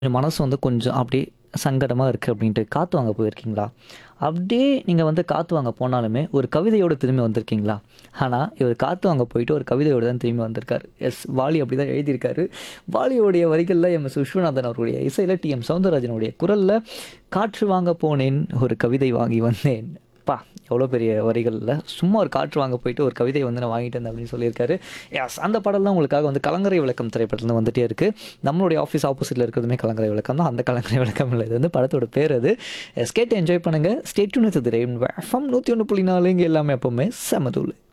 என் மனசு வந்து கொஞ்சம் அப்படியே சங்கடமா இருக்கு அப்படின்ட்டு காத்து வாங்க போயிருக்கீங்களா? அப்படியே நீங்க வந்து காத்து வாங்க போனாலுமே, ஒரு கவிதையோட திரும்பி வந்திருக்கீங்களா? ஆனா, இவர் காத்து வாங்க போயிட்டு ஒரு கவிதையோட தான் திரும்பி வந்திருக்காரு. எஸ் வாலி அப்படிதான் எழுதியிருக்காரு. வாலியோடைய வரிகள்ல எம்.எஸ். விஸ்வநாதன் அவர்களுடைய இசையில டி.எம். சௌந்தரராஜனுடைய குரல்ல, "காற்று வாங்க போனேன், ஒரு கவிதை வாங்கி வந்தேன்." அப்பா! எவ்வளோ பெரிய வரிகள்ல. சும்மா ஒரு காற்று வாங்க போயிட்டு ஒரு கவிதைய வந்து நான் வாங்கிட்டு வந்தேன் அப்படின்னு சொல்லியிருக்காரு. எஸ் அந்த பாடல் தான் உங்களுக்காக வந்து கலங்கரை விளக்கம் திரைப்படத்துலருந்து வந்துட்டே இருக்கு. நம்மளுடைய ஆஃபீஸ் ஆப்போசிட்ல இருக்கிறதுமே கலங்கரை விளக்கம் தான். அந்த கலங்கரை விளக்கம் இல்ல. இது வந்து படத்தோட பேர் அது. எஸ் கேட்டு என்ஜாய் பண்ணுங்க. Stay tuned with the rainbow F M 101.4 இங்க எல்லாமே எப்பவுமே செம தூளு.